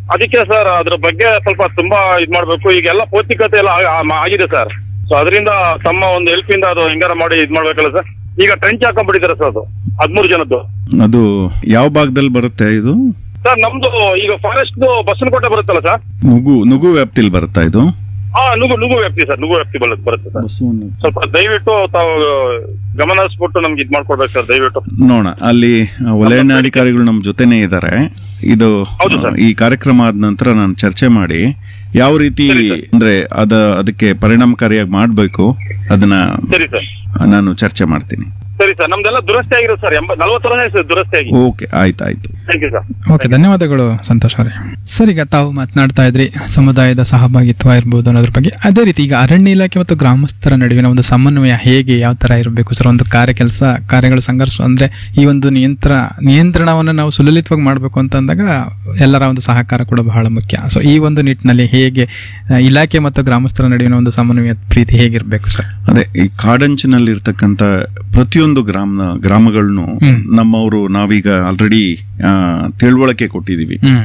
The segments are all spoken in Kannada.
ಅದಕ್ಕೆ ಸರ್ ಅದ್ರ ಬಗ್ಗೆ ಸ್ವಲ್ಪ ತುಂಬಾ ಇದ್ ಮಾಡ್ಬೇಕು ಈಗೆಲ್ಲ ಪೌಷ್ಟಿಕತೆ ಎಲ್ಲ ಆ- ಆ- ಆಗಿದೆ ಸರ್ ಸೊ ಅದರಿಂದ ತಮ್ಮ ಒಂದು ಹೆಲ್ಪ್ ಇಂದ ಅದು ಹೆಂಗಾರ ಮಾಡಿ ಇದ್ ಮಾಡ್ಬೇಕಲ್ಲ ಸರ್ ಈಗ ಟ್ರೆಂಚ್ ಹಾಕೊಂಡ್ಬಿಟ್ಟಿದ್ದಾರೆ ಸರ್ ಅದು ಹದ್ಮೂರು ಜನದ್ದು ಅದು ಯಾವ ಭಾಗದಲ್ಲಿ ಬರುತ್ತೆ ಇದು ಸರ್ ನಮ್ದು ಈಗ ಫಾರೆಸ್ಟ್ ಬಸವನಕೋಟೆ ಬರುತ್ತಲ್ಲ ಸರ್ ನುಗು ನುಗು ವ್ಯಾಪ್ತಿಲಿ ಬರುತ್ತಾ ಇದು ಹಾ ನುಗು ನುಗು ವ್ಯಾಪ್ತಿ ಸರ್ ನುಗು ವ್ಯಾಪ್ತಿ ಬರುತ್ತೆ ಬರುತ್ತೆ ಸರ್ ಸ್ವಲ್ಪ ದಯವಿಟ್ಟು ತಾವು ಗಮನ ಹರಿಸ್ಬಿಟ್ಟು ನಮ್ಗೆ ಇದ್ ಮಾಡ್ಕೊಡ್ಬೇಕು ಸರ್ ದಯವಿಟ್ಟು ನೋಡ ಅಲ್ಲಿ ವಲಯಾಧಿಕಾರಿಗಳು ನಮ್ಮ ಜೊತೆನೇ ಇದ್ದಾರೆ ಇದು ಹೌದು ಸರ್. ಈ ಕಾರ್ಯಕ್ರಮ ಆದ ನಂತರ ನಾನು ಚರ್ಚೆ ಮಾಡಿ ಯಾವ ರೀತಿ ಸರಿ ಸರ್. ಅಂದ್ರೆ ಅದ ಅದಕ್ಕೆ ಪರಿಣಾಮಕಾರಿಯಾಗಿ ಮಾಡಬೇಕು ಅದನ್ನ ಸರಿ ಸರ್ ನಾನು ಚರ್ಚೆ ಮಾಡ್ತೀನಿ ಸರಿ ಸರ್ ನಮ್ದೆಲ್ಲ ದುರಸ್ತಿ ಆಗಿರೋದು ಸರ್ ಎಂಬ ನಲ್ವತ್ತು ವರ್ಷ ಆಯ್ತು ಸರ್ ದುರಸ್ತಿ ಆಗಿ ಓಕೆ ಆಯ್ತಾಯ್ತು ಥ್ಯಾಂಕ್ ಯು ಸರ್ ಓಕೆ ಧನ್ಯವಾದಗಳು ಸಂತೋಷ್ ಅವರೇ ಸರ್ ಈಗ ತಾವು ಮಾತನಾಡ್ತಾ ಇದ್ರಿ ಸಮುದಾಯದ ಸಹಭಾಗಿತ್ವ ಇರ್ಬೋದು ಅನ್ನೋದ್ರ ಬಗ್ಗೆ ಅದೇ ರೀತಿ ಈಗ ಅರಣ್ಯ ಇಲಾಖೆ ಮತ್ತು ಗ್ರಾಮಸ್ಥರ ನಡುವಿನ ಒಂದು ಸಮನ್ವಯ ಹೇಗೆ ಯಾವ ತರ ಇರಬೇಕು ಸರ್ ಒಂದು ಕಾರ್ಯ ಕೆಲಸ ಕಾರ್ಯಗಳು ಸಂಘರ್ಷ ಅಂದ್ರೆ ಈ ಒಂದು ನಿಯಂತ್ರ ನಿಯಂತ್ರಣವನ್ನು ನಾವು ಸುಲಲಿತವಾಗಿ ಮಾಡಬೇಕು ಅಂತ ಅಂದಾಗ ಎಲ್ಲರ ಒಂದು ಸಹಕಾರ ಕೂಡ ಬಹಳ ಮುಖ್ಯ ಸೊ ಈ ಒಂದು ನಿಟ್ಟಿನಲ್ಲಿ ಹೇಗೆ ಆ, ಇಲಾಖೆ ಮತ್ತು ಗ್ರಾಮಸ್ಥರ ನಡುವಿನ ಒಂದು ಸಮನ್ವಯ ಪ್ರೀತಿ ಹೇಗಿರಬೇಕು ಸರ್ ಅದೇ ಈ ಕಾಡಂಚಿನಲ್ಲಿ ಇರ್ತಕ್ಕಂತ ಪ್ರತಿಯೊಂದು ಗ್ರಾಮ ಗ್ರಾಮಗಳನ್ನು ಹ್ಮ್. ನಮ್ಮವರು ನಾವೀಗ ಆಲ್ರೆಡಿ ತಿಳುವಳಿಕೆ ಕೊಟ್ಟಿದೀವಿ ಹ್ಮ್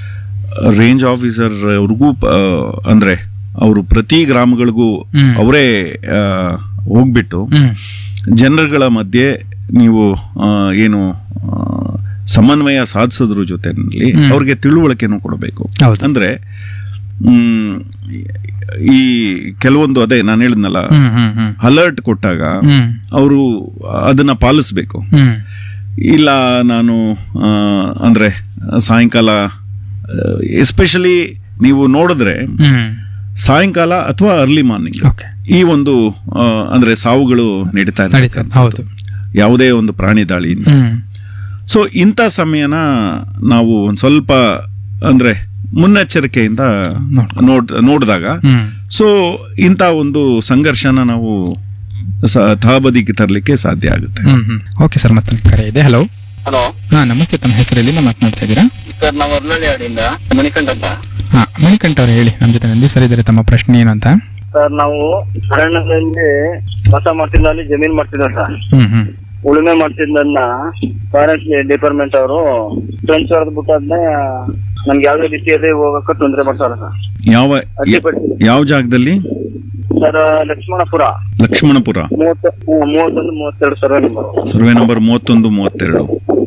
ರೇಂಜ್ ಆಫೀಸರ್ ಅವ್ರಿಗೂ ಆ, ಅಂದ್ರೆ ಅವರು ಪ್ರತಿ ಗ್ರಾಮಗಳಿಗೂ ಹ್ಮ್. ಅವರೇ ಆ, ಹೋಗ್ಬಿಟ್ಟು ಹ್ಮ್ ಜನರುಗಳ ಮಧ್ಯೆ ನೀವು ಆ, ಏನು ಆ, ಸಮನ್ವಯ ಸಾಧಿಸೋದ್ರ ಜೊತೆನಲ್ಲಿ ಹ್ಮ್. ಅವ್ರಿಗೆ ತಿಳುವಳಿಕೆನೂ ಕೊಡಬೇಕು ಹೌದು. ಅಂದ್ರೆ ಹ್ಮ್, ಈ ಕೆಲವೊಂದು ಅದೇ ನಾನು ಹೇಳಿದ್ನಲ್ಲ ಹ್ಮ್ ಹ್ಮ್ ಹ್ಮ್ ಅಲರ್ಟ್ ಕೊಟ್ಟಾಗ ಹ್ಮ್ ಅವರು ಅದನ್ನ ಪಾಲಿಸ್ಬೇಕು ಹ್ಮ್ ಇಲ್ಲ ನಾನು ಆ, ಅಂದ್ರೆ ಸಾಯಂಕಾಲ ಎಸ್ಪೆಷಲಿ ನೀವು ನೋಡಿದ್ರೆ ಹ್ಮ್ ಸಾಯಂಕಾಲ ಅಥವಾ ಅರ್ಲಿ ಮಾರ್ನಿಂಗ್ ಓಕೆ ಈ ಒಂದು ಆ, ಅಂದ್ರೆ ಸಾವುಗಳು ನಡೀತಾ ನಡೀತಾ ಇರ್ತಕ್ಕಂಥದ್ದು. ಹೌದು ಯಾವುದೇ ಒಂದು ಪ್ರಾಣಿ ದಾಳಿಯಿಂದ ಹ್ಮ್ ಸೊ ಇಂಥ ಸಮಯನ ನಾವು ಒಂದ್ ಸ್ವಲ್ಪ ಅಂದ್ರೆ ಮುನ್ನೆಚ್ಚರಿಕೆಯಿಂದ ನೋಡ್ಕೊ- ನೋಡ್ ನೋಡಿದಾಗ ಹ್ಮ್ ಸೊ ಇಂಥ ಒಂದು ಸಂಘರ್ಷನ ನಾವು ಸ- ತಹಬದಿಗೆ ತರಲಿಕ್ಕೆ ಸಾಧ್ಯ ಆಗುತ್ತೆ ಹ್ಮ್ ಹ್ಮ್ ಓಕೆ ಸರ್ ಮತ್ತೊಂದು ಕರೆ ಇದೆ ಹಲೋ ಹಲೋ ಹಾ ನಮಸ್ತೆ ತಮ್ಮ ಹೆಸರು ಎಲ್ಲಿಂದ ಮಾತನಾಡ್ತಾ ಇದ್ದೀರಾ ಸರ್ ನಾವು ಅರ್ಲಳ್ಳಿ ಹಾಡಿಂದ ಮಣಿಕಂಠ ಅಂತ ಹಾ ಮಣಿಕಂಠ ಅವ್ರು ಹೇಳಿ ನಮ್ಮ ಜೊತೆ ನಂದಿಸರಿದ್ದಾರೆ ತಮ್ಮ ಪ್ರಶ್ನೆ ಏನು ಅಂತ ಸರ್ ನಾವು ಅರಣ್ಯದಲ್ಲಿ ವಾಸ ಮಾಡ್ತಿದ್ದಲ್ಲಿ ಜಮೀನ್ ಮಾಡ್ತಿದ್ದ ಸರ್ ಹ್ಮ್ ಹ್ಮ್ ಉಳುಮೆ ಮಾಡ್ತಿದ್ದನ್ನ ಫಾರೆಸ್ಟ್ ಡಿಪಾರ್ಟ್ಮೆಂಟ್ ಅವರು ಫ್ರೆಂಡ್ಸ್ ಹೊಡೆದ್ ಬಿಟ್ಟಾದ್ನೆ ನಮ್ಗೆ ಯಾವ್ದೇ ರೀತಿಯಲ್ಲಿ ಹೋಗಕ್ಕೆ ತೊಂದರೆ ಮಾಡ್ತಾರೆ ಸರ್ ಯಾವ ಅಡ್ಡಿ ಪಡಿಸಿ ಯಾವ ಜಾಗದಲ್ಲಿ ಸರ್ ಲಕ್ಷ್ಮಣಪುರ ಲಕ್ಷ್ಮಣಪುರ ಮೂವತ್ತು ಹ್ಮ್, ಮೂವತ್ತೊಂದು ಮೂವತ್ತೆರಡು ಸರ್ವೆ ನಂಬರ್ ಸರ್ವೆ ನಂಬರ್ ಮೂವತ್ತೊಂದು ಮೂವತ್ತೆರಡು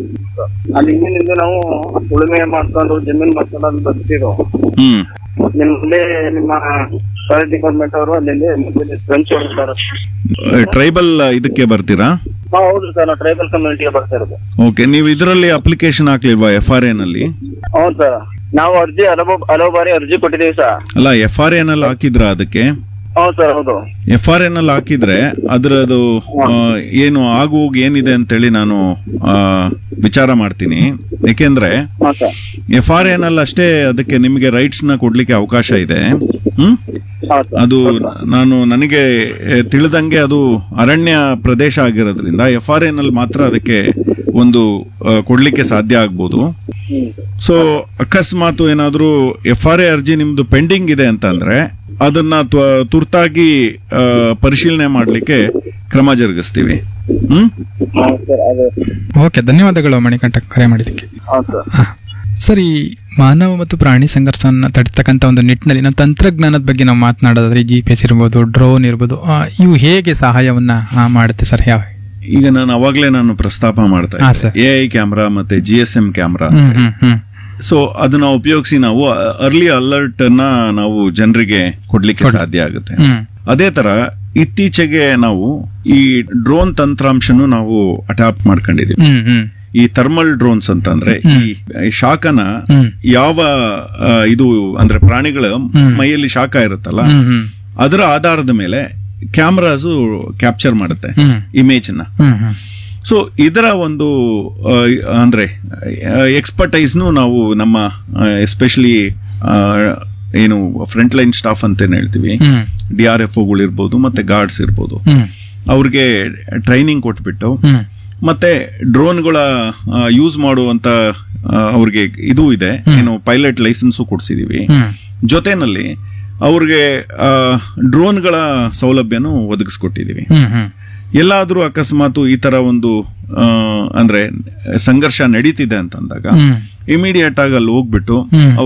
ಅಲ್ಲಿ ಹಿಂದಿನಿಂದ ನಾವು ಉಳುಮೆ ಮಾಡ್ಕೊಂಡು ಜಮೀನ್ ಮಾಡ್ಕೊಂಡು ಅಲ್ಲಿ ಬರ್ತಿದ್ರು ಹ್ಮ್ ನಿಮ್ಮಲ್ಲಿ ನಿಮ್ಮ ಫಾರೆಸ್ಟ್ ಡಿಪಾರ್ಟ್ಮೆಂಟ್ ಅವರು ಅಲ್ಲಿ ಫ್ರೆಂಡ್ಸ್ ಹೊಡೆದಾರೆ ಟ್ರೈಬಲ್ ಇದಕ್ಕೆ ಬರ್ತೀರಾ ಹಾ ಹೌದು ಸರ್ ನಾವು ಟ್ರೈಬಲ್ ಕಮ್ಯುನಿಟಿಗೆ ಬರ್ತಾ ಇರೋದು ಓಕೆ ನೀವು ಇದರಲ್ಲಿ ಅಪ್ಲಿಕೇಶನ್ ಹಾಕ್ಲಿಲ್ವಾ ಎಫ್ ಆರ್ ನಲ್ಲಿ ಹೌದು ಸರ್ ನಾವು ಅರ್ಜಿ ಹಲವು ಹಲವು ಬಾರಿ ಅರ್ಜಿ ಕೊಟ್ಟಿದ್ದೀವಿ ಸರ್ ಅಲ್ಲ ಎಫ್ ಆರ್ ನಲ್ಲಿ ಹಾಕಿದ್ರ ಅದಕ್ಕೆ ಹೌದು ಸರ್ ಹೌದು ಎಫ್ ಆರ್ ನಲ್ಲಿ ಹಾಕಿದ್ರೆ ಅದರದು ಆ, ಏನು ಆಗು ಹೋಗು ಏನಿದೆ ಅಂತೇಳಿ ನಾನು ಆ, ವಿಚಾರ ಮಾಡ್ತೀನಿ ಯಾಕೆಂದ್ರೆ ಹಾ ಸರ್ ಎಫ್ ಆರ್ ನಲ್ಲಿ ಅಷ್ಟೇ ಅದಕ್ಕೆ ನಿಮಗೆ ರೈಟ್ಸ್ ನ ಕೊಡ್ಲಿಕ್ಕೆ ಅವಕಾಶ ಇದೆ ಹ್ಮ್ ಹೌದು ಸರ್ ಅದು ನಾನು ನನಗೆ ಎ, ತಿಳಿದಂಗೆ ಅದು ಅರಣ್ಯ ಪ್ರದೇಶ ಆಗಿರೋದ್ರಿಂದ ಎಫ್ ಆರ್ ನಲ್ಲಿ ಮಾತ್ರ ಅದಕ್ಕೆ ಒಂದು ಆ, ಕೊಡ್ಲಿಕ್ಕೆ ಸಾಧ್ಯ ಆಗ್ಬೋದು ಹ್ಮ್ ಸೊ ಅಕಸ್ಮಾತ್ ಏನಾದ್ರೂ ಎಫ್ ಆರ್ ಎ ಅರ್ಜಿ ನಿಮ್ದು ಪೆಂಡಿಂಗ್ ಇದೆ ಅಂತಂದ್ರೆ ಅದನ್ನ ತ್ವ- ತುರ್ತಾಗಿ ಆ, ಪರಿಶೀಲನೆ ಮಾಡ್ಲಿಕ್ಕೆ ಕ್ರಮ ಜರುಗಿಸ್ತೀವಿ ಹ್ಮ್ ಹೌದು ಸರ್ ಅದೇ ಓಕೆ ಧನ್ಯವಾದಗಳು ಮಣಿಕಂಠ ಕರೆ ಮಾಡಿದ್ದಕ್ಕೆ ಹೌದು ಸರ್ ಹಾ. ಸರ್ ಈ ಮಾನವ ಮತ್ತು ಪ್ರಾಣಿ ಸಂಘರ್ಷವನ್ನು ತಡಿತಕ್ಕಂಥ ಒಂದು ನಿಟ್ಟಿನಲ್ಲಿ ನಾವು ತಂತ್ರಜ್ಞಾನದ ಬಗ್ಗೆ ನಾವು ಮಾತನಾಡೋದಾದ್ರೆ ಜಿ ಪಿ ಎಸ್ ಇರ್ಬೋದು ಡ್ರೋನ್ ಇರ್ಬೋದು ಆ, ಇವು ಹೇಗೆ ಸಹಾಯವನ್ನ ಆ, ಮಾಡುತ್ತೆ ಸರ್ ಯಾವ ಈಗ ನಾನು ಅವಾಗ್ಲೇ ನಾನು ಪ್ರಸ್ತಾಪ ಮಾಡ್ತಾ ಹಾ, ಇದ್ದೆ ಸರ್. ಎ ಐ ಕ್ಯಾಮ್ರಾ ಮತ್ತೆ ಜಿ ಎಸ್ ಎಂ ಕ್ಯಾಮ್ರಾ ಹ್ಮ್ ಹ್ಮ್ ಹ್ಮ್ ಸೊ ಅದನ್ನ ಉಪಯೋಗಿಸಿ ನಾವು ಅರ್ಲಿ ಅಲರ್ಟ್ ಅನ್ನ ನಾವು ಜನರಿಗೆ ಕೊಡ್ಲಿಕ್ಕೆ ಸಾಧ್ಯ ಆಗುತ್ತೆ ಹ್ಮ್ ಅದೇ ತರ ಇತ್ತೀಚೆಗೆ ನಾವು ಈ ಡ್ರೋನ್ ತಂತ್ರಾಂಶನು ನಾವು ಅಡಾಪ್ಟ್ ಮಾಡ್ಕೊಂಡಿದೀವಿ ಹ್ಮ್ ಹ್ಮ್ ಈ ಥರ್ಮಲ್ ಡ್ರೋನ್ಸ್ ಅಂತಂದ್ರೆ ಈ ಈ ಶಾಖನ ಹ್ಮ್. ಯಾವ ಆ, ಇದು ಅಂದ್ರೆ ಪ್ರಾಣಿಗಳ ಮೈಯಲ್ಲಿ ಶಾಖ ಇರುತ್ತಲ್ಲ ಹ್ಮ್ ಹ್ಮ್ ಅದರ ಆಧಾರದ ಮೇಲೆ ಕ್ಯಾಮ್ರಾಸು ಕ್ಯಾಪ್ಚರ್ ಮಾಡುತ್ತೆ ಹ್ಮ್ ಇಮೇಜ್ ನ ಹ್ಮ್ ಹ್ಮ್ ಸೊ ಇದರ ಒಂದು ಆ, ಅಂದ್ರೆ ಎಕ್ಸ್ಪರ್ಟೈಸ್ನು ನಾವು ನಮ್ಮ ಎಸ್ಪೆಷಲಿ ಏನು ಫ್ರಂಟ್ ಲೈನ್ ಸ್ಟಾಫ್ ಅಂತೇನು ಹೇಳ್ತೀವಿ ಹ್ಮ್ ಡಿ ಆರ್ ಎಫ್ ಇರ್ಬೋದು ಮತ್ತೆ ಗಾರ್ಡ್ಸ್ ಇರ್ಬೋದು ಹ್ಮ್ ಅವ್ರಿಗೆ ಟ್ರೈನಿಂಗ್ ಕೊಟ್ಬಿಟ್ಟು ಹ್ಮ್ ಮತ್ತೆ ಡ್ರೋನ್ಗಳ ಯೂಸ್ ಮಾಡುವಂತ ಆ, ಅವ್ರಿಗೆ ಇದು ಇದೆ ಏನು ಪೈಲಟ್ ಲೈಸೆನ್ಸು ಕೊಡ್ಸಿದೀವಿ ಹ್ಮ್ ಜೊತೆನಲ್ಲಿ ಅವ್ರಿಗೆ ಡ್ರೋನ್ಗಳ ಸೌಲಭ್ಯನೂ ಒದಗಿಸ್ಕೊಟ್ಟಿದೀವಿ ಹ್ಮ್ ಹ್ಮ್ ಎಲ್ಲಾದ್ರೂ ಅಕಸ್ಮಾತ್ ಈ ತರ ಒಂದು ಆ, ಅಂದ್ರೆ ಸಂಘರ್ಷ ನಡೀತಿದೆ ಅಂತಂದಾಗ ಹ್ಮ್ ಇಮಿಡಿಯೇಟ್ ಆಗಿ ಅಲ್ಲಿ ಹೋಗ್ಬಿಟ್ಟು ಹ್ಮ್.